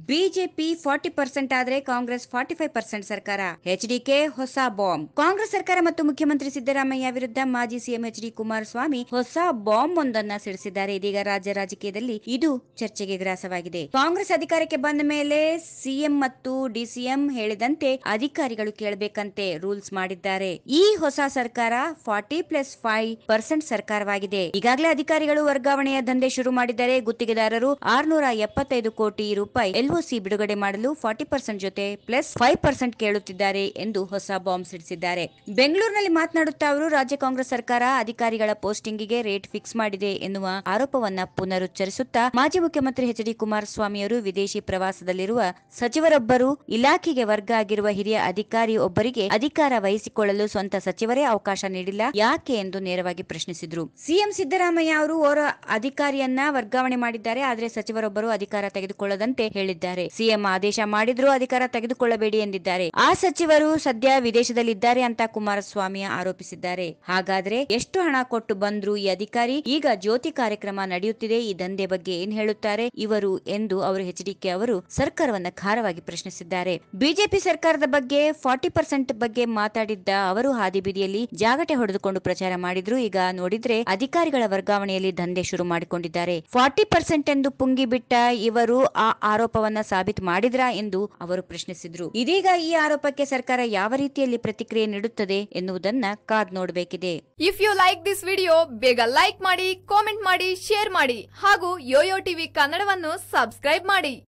BJP forty percent ಆದ್ರೆ Congress forty five percent ಸರ್ಕಾರ HDK ಹೊಸ ಬಾಂಬ್ ಕಾಂಗ್ರೆಸ್ ಸರ್ಕಾರ ಮತ್ತು ಮುಖ್ಯಮಂತ್ರಿ ಸಿದ್ದರಾಮಯ್ಯ ವಿರುದ್ಧ ಮಾಜಿ ಸಿಎಂ ಎಚ್ ಡಿ ಕುಮಾರಸ್ವಾಮಿ ಹೊಸ ಬಾಂಬ್ ಒಂದನ್ನ ಸಿಡಿಸಿದ್ದಾರೆ ಇದೀಗ ರಾಜ್ಯ ರಾಜಕೀಯದಲ್ಲಿ ಇದು ಚರ್ಚೆಗೆ ಗ್ರಾಸವಾಗಿದೆ ಕಾಂಗ್ರೆಸ್ ಅಧಿಕಾರಕ್ಕೆ ಬಂದ ಮೇಲೆ ಸಿಎಂ ಮತ್ತು ಡಿಸಿಎಂ ಹೇಳಿದಂತೆ ಅಧಿಕಾರಿಗಳು ಕೇಳಬೇಕಂತೆ ರೂಲ್ಸ್ ಮಾಡಿದ್ದಾರೆ ಈ ಹೊಸ ಸರ್ಕಾರ ಫಾರ್ಟಿ ಪ್ಲಸ್ ಫೈವ್ ಪರ್ಸೆಂಟ್ ಸರ್ಕಾರವಾಗಿದೆ ಈಗಾಗಲೇ ಅಧಿಕಾರಿಗಳು ವರ್ಗಾವಣೆಯ ದಂಧೆ ಶುರು ಮಾಡಿದ್ದಾರೆ ಗುತ್ತಿಗೆದಾರರು ಆರ್ನೂರ ಎಪ್ಪತ್ತೈದು ಕೋಟಿ ರೂಪಾಯಿ ಎಲ್ಒಸಿ ಬಿಡುಗಡೆ ಮಾಡಲು ಫಾರ್ಟಿ ಪರ್ಸೆಂಟ್ ಜೊತೆ ಪ್ಲಸ್ ಫೈವ್ ಪರ್ಸೆಂಟ್ ಕೇಳುತ್ತಿದ್ದಾರೆ ಎಂದು ಹೊಸ ಬಾಂಬ್ ಸಿಡಿಸಿದ್ದಾರೆ ಬೆಂಗಳೂರಿನಲ್ಲಿ ಮಾತನಾಡುತ್ತಾ ಅವರು ರಾಜ್ಯ ಕಾಂಗ್ರೆಸ್ ಸರ್ಕಾರ ಅಧಿಕಾರಿಗಳ ಪೋಸ್ಟಿಂಗಿಗೆ ರೇಟ್ ಫಿಕ್ಸ್ ಮಾಡಿದೆ ಎನ್ನುವ ಆರೋಪವನ್ನ ಪುನರುಚ್ಚರಿಸುತ್ತಾ ಮಾಜಿ ಮುಖ್ಯಮಂತ್ರಿ ಎಚ್ ಡಿ ಕುಮಾರಸ್ವಾಮಿಯವರು ವಿದೇಶಿ ಪ್ರವಾಸದಲ್ಲಿರುವ ಸಚಿವರೊಬ್ಬರು ಇಲಾಖೆಗೆ ವರ್ಗ ಆಗಿರುವ ಹಿರಿಯ ಅಧಿಕಾರಿ ಒಬ್ಬರಿಗೆ ಅಧಿಕಾರ ವಹಿಸಿಕೊಳ್ಳಲು ಸ್ವಂತ ಸಚಿವರೇ ಅವಕಾಶ ನೀಡಿಲ್ಲ ಯಾಕೆ ಎಂದು ನೇರವಾಗಿ ಪ್ರಶ್ನಿಸಿದ್ರು ಸಿಎಂ ಸಿದ್ದರಾಮಯ್ಯ ಅವರು ಓರ್ವ ಅಧಿಕಾರಿಯನ್ನ ವರ್ಗಾವಣೆ ಮಾಡಿದ್ದಾರೆ ಆದರೆ ಸಚಿವರೊಬ್ಬರು ಅಧಿಕಾರ ತೆಗೆದುಕೊಳ್ಳದಂತೆ ಹೇಳಿದ್ದಾರೆ ಸಿಎಂ ಆದೇಶ ಮಾಡಿದ್ರು ಅಧಿಕಾರ ತೆಗೆದುಕೊಳ್ಳಬೇಡಿ ಎಂದಿದ್ದಾರೆ ಆ ಸಚಿವರು ಸದ್ಯ ವಿದೇಶದಲ್ಲಿದ್ದಾರೆ ಅಂತ ಕುಮಾರಸ್ವಾಮಿ ಆರೋಪಿಸಿದ್ದಾರೆ ಹಾಗಾದ್ರೆ ಎಷ್ಟು ಹಣ ಕೊಟ್ಟು ಬಂದ್ರು ಈ ಅಧಿಕಾರಿ ಈಗ ಜ್ಯೋತಿ ಕಾರ್ಯಕ್ರಮ ನಡೆಯುತ್ತಿದೆ ಈ ದಂಧೆ ಬಗ್ಗೆ ಏನ್ ಹೇಳುತ್ತಾರೆ ಇವರು ಎಂದು ಅವರು ಎಚ್ಡಿಕೆ ಅವರು ಸರ್ಕಾರವನ್ನ ಖಾರವಾಗಿ ಪ್ರಶ್ನಿಸಿದ್ದಾರೆ ಬಿಜೆಪಿ ಸರ್ಕಾರದ ಬಗ್ಗೆ ಫಾರ್ಟಿ ಪರ್ಸೆಂಟ್ ಬಗ್ಗೆ ಮಾತಾಡಿದ್ದ ಅವರು ಹಾದಿಬೀದಿಯಲ್ಲಿ ಜಾಗಟೆ ಹೊಡೆದುಕೊಂಡು ಪ್ರಚಾರ ಮಾಡಿದ್ರು ಈಗ ನೋಡಿದ್ರೆ ಅಧಿಕಾರಿಗಳ ವರ್ಗಾವಣೆಯಲ್ಲಿ ದಂಧೆ ಶುರು ಮಾಡಿಕೊಂಡಿದ್ದಾರೆ ಫಾರ್ಟಿ ಪರ್ಸೆಂಟ್ ಎಂದು ಪುಂಗಿ ಬಿಟ್ಟ ಇವರು ಆ ಆರೋಪವನ್ನ ಸಾಬೀತು ಮಾಡಿದ್ರಾ ಎಂದು ಅವರು ಪ್ರಶ್ನಿಸಿದ್ರು ಇದೀಗ ಈ ಆರೋಪಕ್ಕೆ ಸರ್ಕಾರ ಯಾವ ರೀತಿಯಲ್ಲಿ ಪ್ರತಿಕ್ರಿಯೆ ನೀಡುತ್ತದೆ ಎನ್ನುವುದನ್ನ ಕಾದ್ ನೋಡಬೇಕಿದೆ if you like this video ಬೇಗ ಲೈಕ್ ಮಾಡಿ ಕಾಮೆಂಟ್ ಮಾಡಿ ಶೇರ್ ಮಾಡಿ ಹಾಗೂ ಯೋಯೋ ಟಿವಿ ಕನ್ನಡವನ್ನು ಸಬ್ಸ್ಕ್ರೈಬ್ ಮಾಡಿ